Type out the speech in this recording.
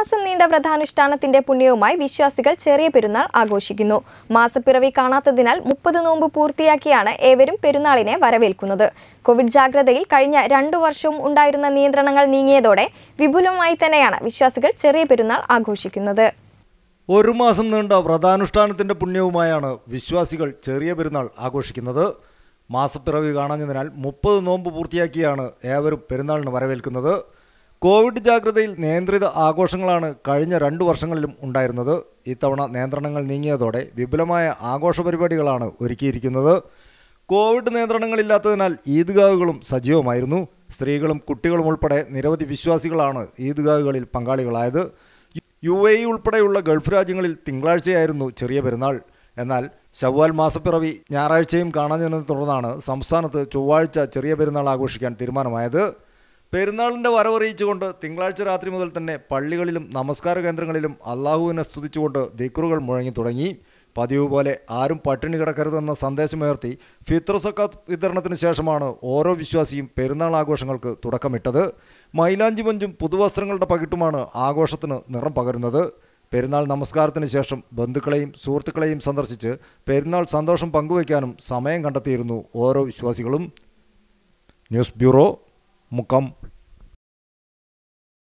മാസം നീണ്ട വ്രതാനുഷ്ഠാനത്തിന്റെ പുണ്യവുമായി വിശ്വാസികൾ ചെറിയ പെരുന്നാൾ ആഘോഷിക്കുന്നു മാസപ്പിറവി കാണാത്തതിനാൽ മുപ്പത് നോമ്പ് പൂർത്തിയാക്കിയാണ് ഏവരും പെരുന്നാളിനെ വരവേൽക്കുന്നത് കോവിഡ് ജാഗ്രതയിൽ കഴിഞ്ഞ രണ്ടു വർഷവും ഉണ്ടായിരുന്ന നിയന്ത്രണങ്ങൾ നീങ്ങിയതോടെ വിപുലമായി തന്നെയാണ് വിശ്വാസികൾ ചെറിയ പെരുന്നാൾ ആഘോഷിക്കുന്നത് ഒരു മാസം നീണ്ട വ്രതാനുഷ്ഠാനത്തിന്റെ പുണ്യവുമായാണ് വിശ്വാസികൾ ചെറിയ പെരുന്നാൾ ആഘോഷിക്കുന്നത് മാസപ്പിറവി കാണാഞ്ഞതിനാൽ മുപ്പത് നോമ്പ് പൂർത്തിയാക്കിയാണ് ഏവരും പെരുന്നാളിന് വരവേൽക്കുന്നത് കോവിഡ് ജാഗ്രതയിൽ നിയന്ത്രിത ആഘോഷങ്ങളാണ് കഴിഞ്ഞ രണ്ടു വർഷങ്ങളിലും ഉണ്ടായിരുന്നത് ഇത്തവണ നിയന്ത്രണങ്ങൾ നീങ്ങിയതോടെ വിപുലമായ ആഘോഷ പരിപാടികളാണ് ഒരുക്കിയിരിക്കുന്നത് കോവിഡ് നിയന്ത്രണങ്ങളില്ലാത്തതിനാൽ ഈദ്ഗാഹുകളും സജീവമായിരുന്നു സ്ത്രീകളും കുട്ടികളും ഉൾപ്പെടെ നിരവധി വിശ്വാസികളാണ് ഈദ്ഗാഹുകളിൽ പങ്കാളികളായത് യു എ ഇ ഉൾപ്പെടെയുള്ള ഗൾഫ് രാജ്യങ്ങളിൽ തിങ്കളാഴ്ചയായിരുന്നു ചെറിയ പെരുന്നാൾ എന്നാൽ ശവ്വാൽ മാസപ്പിറവി ഞായറാഴ്ചയും കാണാഞ്ഞതിനെ തുടർന്നാണ് സംസ്ഥാനത്ത് ചൊവ്വാഴ്ച ചെറിയ പെരുന്നാൾ ആഘോഷിക്കാൻ തീരുമാനമായത് പെരുന്നാളിൻ്റെ വരവറിയിച്ചുകൊണ്ട് തിങ്കളാഴ്ച രാത്രി മുതൽ തന്നെ പള്ളികളിലും നമസ്കാര കേന്ദ്രങ്ങളിലും അള്ളാഹുവിനെ സ്തുതിച്ചുകൊണ്ട് ദിക്റുകൾ മുഴങ്ങി തുടങ്ങി പതിവ് പോലെ ആരും പട്ടിണി കിടക്കരുതെന്ന സന്ദേശമുയർത്തി ഫിത്ര സക്കാത്ത് വിതരണത്തിന് ശേഷമാണ് ഓരോ വിശ്വാസിയും പെരുന്നാൾ ആഘോഷങ്ങൾക്ക് തുടക്കമിട്ടത് മൈലാഞ്ചി മഞ്ചും പുതുവസ്ത്രങ്ങളുടെ പകിട്ടുമാണ് ആഘോഷത്തിന് നിറം പകരുന്നത് പെരുന്നാൾ നമസ്കാരത്തിന് ശേഷം ബന്ധുക്കളെയും സുഹൃത്തുക്കളെയും സന്ദർശിച്ച് പെരുന്നാൾ സന്തോഷം പങ്കുവയ്ക്കാനും സമയം കണ്ടെത്തിയിരുന്നു ഓരോ വിശ്വാസികളും ന്യൂസ് ബ്യൂറോ മുക്കം